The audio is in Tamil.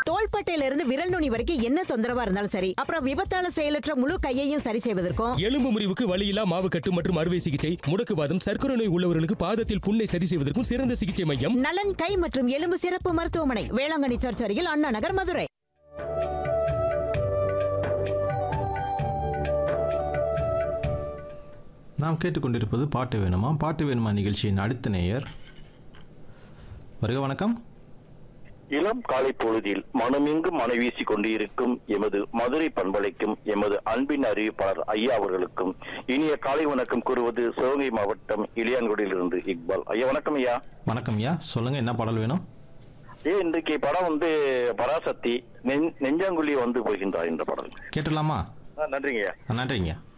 தோள்பட்டையில இருந்து விரல் நுனி வரைக்கும் என்ன தொந்தரவா இருந்தாலும் சரி அப்புறம் விபத்தால செயலற்ற முழு கையையும் சரி செய்வதற்கும் எலும்பு முறிவுக்கு வலியில்லா மாவு கட்டு மற்றும் அறுவை சிகிச்சை முடக்குவாதம் சர்க்கரை நோய் உள்ளவர்களுக்கு பாதத்தில் புண்ணை சரி செய்வதற்கும் சிறந்த சிகிச்சை மையம் நலன் கை மற்றும் எலும்பு சிறப்பு மருத்துவமனை வேளாங்கண்ணி சர்ச் அருகில் அண்ணா நகர் மதுரை நாம் கேட்டுக்கொண்டிருப்பது பாட்டு வேணுமா பாட்டு வேணுமா நிகழ்ச்சியின் அடுத்த நேயர் வருக வணக்கம் இளம் காலை பொழுதில் மனமெங்கும் மனைவீசி கொண்டிருக்கும் எமது மதுரை பண்பலைக்கும் எமது அன்பின் அறிவிப்பாளர் ஐயா அவர்களுக்கும் இனிய காலை வணக்கம் கூறுவது சிவகங்கை மாவட்டம் இளையான்குடியிலிருந்து இக்பால் ஐயா வணக்கம் ஐயா வணக்கம் ஐயா சொல்லுங்க என்ன பாடல் வேணும் ஏ இன்றைக்கு படம் வந்து பராசக்தி நெஞ்- நெஞ்சாங்குழி வந்து போகின்றார் என்ற படம் கேட்டலாமா ஆ, நன்றிங்க ஐயா நன்றிங்க